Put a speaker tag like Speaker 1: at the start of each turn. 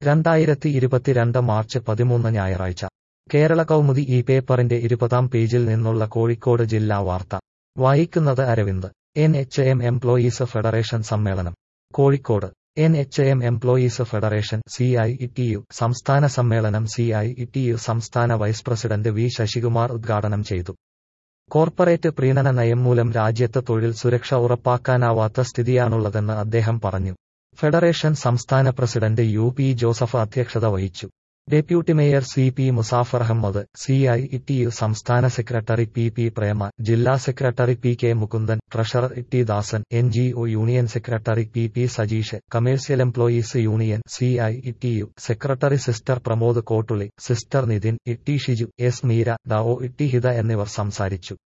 Speaker 1: രണ്ടായിരത്തി ഇരുപത്തിരണ്ട് മാർച്ച് പതിമൂന്ന് ഞായറാഴ്ച കേരള കൗമുദി ഈ പേപ്പറിന്റെ ഇരുപതാം പേജിൽ നിന്നുള്ള കോഴിക്കോട് ജില്ലാ വാർത്ത വായിക്കുന്നത് Aravind N H M employees federation സമ്മേളനം Kozhikode N H M employees federation C I T U സംസ്ഥാന സമ്മേളനം സി ഐ ടി യു സംസ്ഥാന വൈസ് പ്രസിഡന്റ് വി ശശികുമാർ ഉദ്ഘാടനം ചെയ്തു കോർപ്പറേറ്റ് പ്രീണന നയം മൂലം രാജ്യത്ത് തൊഴിൽ സുരക്ഷ ഉറപ്പാക്കാനാവാത്ത സ്ഥിതിയാണുള്ളതെന്ന് അദ്ദേഹം പറഞ്ഞു ഫെഡറേഷൻ സംസ്ഥാന പ്രസിഡന്റ് യു പി ജോസഫ് അധ്യക്ഷത വഹിച്ചു deputy mayor C P Muzaffar Ahmed C I T U സംസ്ഥാന സെക്രട്ടറി പി പി പ്രേമ ജില്ലാ secretary P K Mukundan treasurer T Dasan N G O union secretary P P Sajeesh commercial employees union C I T U secretary sister Pramod Kottuli sister Nithin Itty Shiju S Meera ഡാവോ ഇട്ടി ഹിത എന്നിവർ സംസാരിച്ചു